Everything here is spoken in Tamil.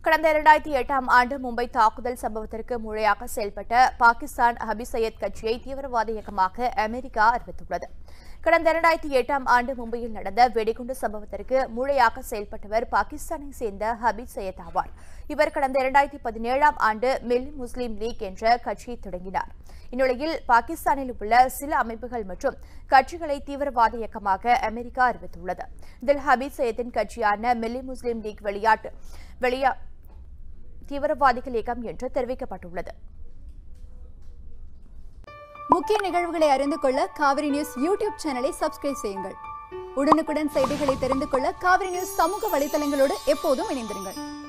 கடந்த இரண்டாயிரத்தி எட்டாம் ஆண்டு மும்பை தாக்குதல் சம்பவத்திற்கு மூளையாக செயல்பட்ட பாகிஸ்தான் ஹபீஸ் சையத் கட்சியை தீவிரவாத இயக்கமாக அமெரிக்கா அறிவித்துள்ளது கடந்த இரண்டாயிரத்தி எட்டாம் ஆண்டு மும்பையில் நடந்த வெடிகுண்டு சம்பவத்திற்கு மூளையாக செயல்பட்டவர் பாகிஸ்தானை சேர்ந்த ஹபீஸ் சையத் ஆவார் இவர் கடந்த இரண்டாயிரத்தி பதினேழாம் ஆண்டு மில்லி முஸ்லீம் லீக் என்ற கட்சியை தொடங்கினார் இந்நிலையில் பாகிஸ்தானில் உள்ள சில அமைப்புகள் மற்றும் கட்சிகளை தீவிரவாத இயக்கமாக அமெரிக்கா அறிவித்துள்ளது இதில் ஹபீஸ் சையத்தின் கட்சியான மில்லி முஸ்லீம் லீக் வெளியாட்டு வெளியா தீவிரவாதிகள் இயக்கம் என்று தெரிவிக்கப்பட்டுள்ளது முக்கிய நிகழ்வுகளை அறிந்து கொள்ள காவிரி நியூஸ் யூடியூப் சேனலை சப்ஸ்கிரைப் செய்யுங்கள் உடனுக்குடன் செய்திகளை தெரிந்து கொள்ள காவிரி நியூஸ் சமூக வலைதளங்களோடு எப்போதும் இணைந்திருங்கள்